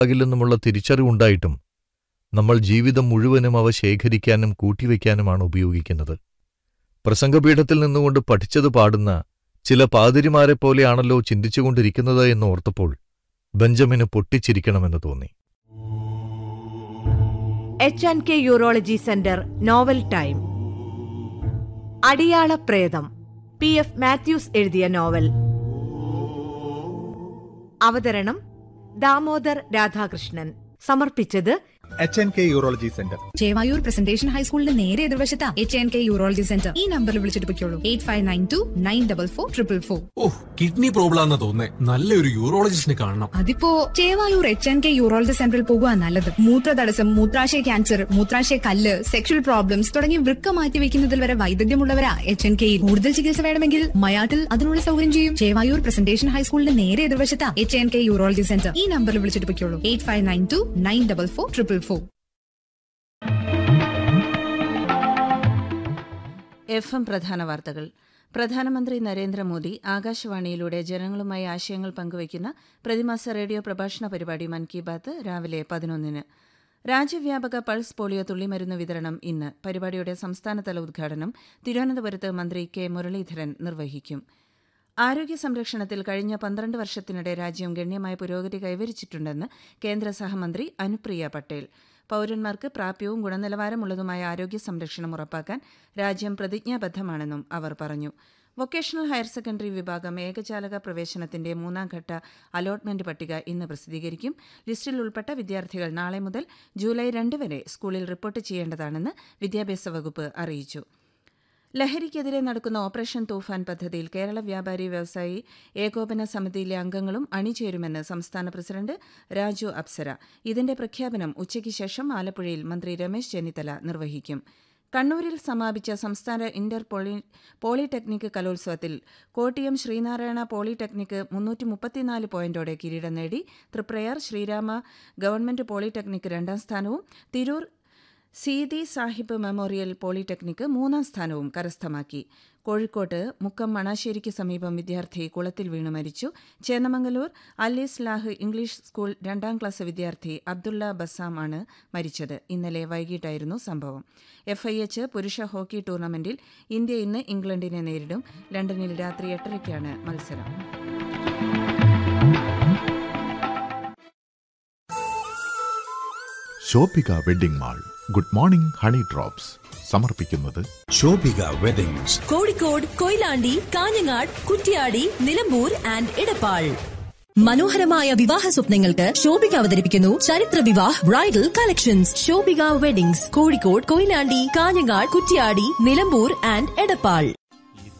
ആകില്ലെന്നുമുള്ള തിരിച്ചറിവുണ്ടായിട്ടും നമ്മൾ ജീവിതം മുഴുവനും അവ ശേഖരിക്കാനും കൂട്ടിവയ്ക്കാനുമാണ് ഉപയോഗിക്കുന്നത് പ്രസംഗപീഠത്തിൽ നിന്നുകൊണ്ട് പഠിച്ചത് പാടുന്ന ചില പാതിരിമാരെ പോലെയാണല്ലോ ചിന്തിച്ചുകൊണ്ടിരിക്കുന്നത് എന്ന് ഓർത്തപ്പോൾ ബെഞ്ചമിന് പൊട്ടിച്ചിരിക്കണമെന്ന് തോന്നി H and K urology centre novel time Adiyala Pretham P F Mathews എഴുതിയ നോവൽ അവതരണം ദാമോദർ രാധാകൃഷ്ണൻ സമർപ്പിച്ചത് H N K urology centre Chevayur presentation ഹൈസ്കൂളിന്റെ നേരെ എതിർവശത്താ H N K urology centre ഈ നമ്പറിൽ വിളിച്ചിട്ട് പൊയ്ക്കോളൂ eight five nine two nine double four triple four ഓ കിഡ്നി പ്രോബ്ലം ആണെന്ന് തോന്നേ നല്ലൊരു യൂറോളജിസ്റ്റിനെ കാണണം അതിപ്പോ Chevayur H N K urology സെന്ററിൽ പോകുക നല്ലത് മൂത്രതടസ്സം മൂത്രാശയ ക്യാൻസർ മൂത്രാശയ കല്ല് സെക്ഷൽ പ്രോബ്ലംസ് തുടങ്ങി വൃക്ക മാറ്റി വെക്കുന്നതിൽ വരെ വൈദഗ്ധ്യമുള്ളവരാ എച്ച് എൻ കെയിൽ കൂടുതൽ ചികിത്സ വേണമെങ്കിൽ മയാട്ടിൽ അതിനുള്ള സൗകര്യം ചെയ്യും ചേവായൂർ പ്രസന്റേഷൻ ഹൈസ്കൂളിന്റെ നേരെ എതിർവശത്താ H N K urology centre ഈ നമ്പറിൽ വിളിച്ചിട്ട് പൊയ്ക്കോളൂ eight five nine two nine double four triple four F M പ്രധാന വാർത്തകൾ പ്രധാനമന്ത്രി നരേന്ദ്രമോദി ആകാശവാണിയിലൂടെ ജനങ്ങളുമായി ആശയങ്ങൾ പങ്കുവയ്ക്കുന്ന പ്രതിമാസ റേഡിയോ പ്രഭാഷണ പരിപാടി മൻ കി ബാത്ത് രാവിലെ പതിനൊന്നിന് രാജ്യവ്യാപക പൾസ് പോളിയോ തുള്ളിമരുന്ന് വിതരണം ഇന്ന് പരിപാടിയുടെ സംസ്ഥാനതല ഉദ്ഘാടനം തിരുവനന്തപുരത്ത് മന്ത്രി കെ മുരളീധരൻ നിർവഹിക്കും ആരോഗ്യ സംരക്ഷണത്തിൽ കഴിഞ്ഞ പന്ത്രണ്ട് വർഷത്തിനിടെ രാജ്യം ഗണ്യമായ പുരോഗതി കൈവരിച്ചിട്ടുണ്ടെന്ന് കേന്ദ്ര സഹമന്ത്രി അനുപ്രിയ പട്ടേൽ പൌരന്മാർക്ക് പ്രാപ്യവും ഗുണനിലവാരമുള്ളതുമായ ആരോഗ്യ സംരക്ഷണം ഉറപ്പാക്കാൻ രാജ്യം പ്രതിജ്ഞാബദ്ധമാണെന്നും അവർ പറഞ്ഞു വൊക്കേഷണൽ ഹയർ സെക്കൻഡറി വിഭാഗം ഏകജാലക പ്രവേശനത്തിന്റെ മൂന്നാം ഘട്ട അലോട്ട്മെന്റ് പട്ടിക ഇന്ന് പ്രസിദ്ധീകരിക്കും ലിസ്റ്റിൽ ഉൾപ്പെട്ട വിദ്യാർത്ഥികൾ നാളെ മുതൽ ജൂലൈ രണ്ട് വരെ സ്കൂളിൽ റിപ്പോർട്ട് ചെയ്യേണ്ടതാണെന്ന് വിദ്യാഭ്യാസ വകുപ്പ് അറിയിച്ചു ലഹരിക്കെതിരെ നടക്കുന്ന ഓപ്പറേഷൻ തൂഫാൻ പദ്ധതിയിൽ കേരള വ്യാപാരി വ്യവസായി ഏകോപന സമിതിയിലെ അംഗങ്ങളും അണിചേരുമെന്ന് സംസ്ഥാന പ്രസിഡന്റ് രാജു അപ്സര ഇതിന്റെ പ്രഖ്യാപനം ഉച്ചയ്ക്ക് ശേഷം ആലപ്പുഴയിൽ മന്ത്രി രമേശ് ചെന്നിത്തല നിർവഹിക്കും കണ്ണൂരിൽ സമാപിച്ച സംസ്ഥാന ഇന്റർ പോളി പോളിടെക്നിക് കലോത്സവത്തിൽ കോട്ടയം ശ്രീനാരായണ പോളിടെക്നിക് മുന്നൂറ്റി മുപ്പത്തിനാല് പോയിന്റോടെ കിരീടം നേടി തൃപ്രയാർ ശ്രീരാമ ഗവൺമെന്റ് പോളിടെക്നിക് രണ്ടാം സ്ഥാനവും തിരൂർ സീതി സാഹിബ് മെമ്മോറിയൽ പോളിടെക്നിക് മൂന്നാം സ്ഥാനവും കരസ്ഥമാക്കി കോഴിക്കോട്ട് മുക്കം മണാശ്ശേരിക്ക് സമീപം വിദ്യാർത്ഥി കുളത്തിൽ വീണ് മരിച്ചു ചേന്നമംഗലൂർ അല്ലീസ് ലാഹ് ഇംഗ്ലീഷ് സ്കൂൾ രണ്ടാം ക്ലാസ് വിദ്യാർത്ഥി അബ്ദുള്ള ബസാം ആണ് മരിച്ചത് ഇന്നലെ വൈകിട്ടായിരുന്നു സംഭവം എഫ് ഐ എച്ച് പുരുഷ ഹോക്കി ടൂർണമെന്റിൽ ഇന്ത്യ ഇന്ന് ഇംഗ്ലണ്ടിനെ നേരിടും ലണ്ടനിൽ രാത്രി എട്ടരയ്ക്കാണ് മത്സരം Shobhika wedding mall good morning honey drops സമർപ്പിക്കുന്നത് ശോഭിക വെഡിങ്സ് കോഴിക്കോട് കൊയിലാണ്ടി കാഞ്ഞങ്ങാട് കുറ്റ്യാടി നിലമ്പൂർ ആൻഡ് ഇടപ്പാൾ മനോഹരമായ വിവാഹ സ്വപ്നങ്ങൾക്ക് ശോഭിക അവതരിപ്പിക്കുന്നു ചരിത്ര Vivah bridal collections Shobhika weddings Kozhikode Koyilandy Kanhangad Kuttiadi Nilambur and Edappal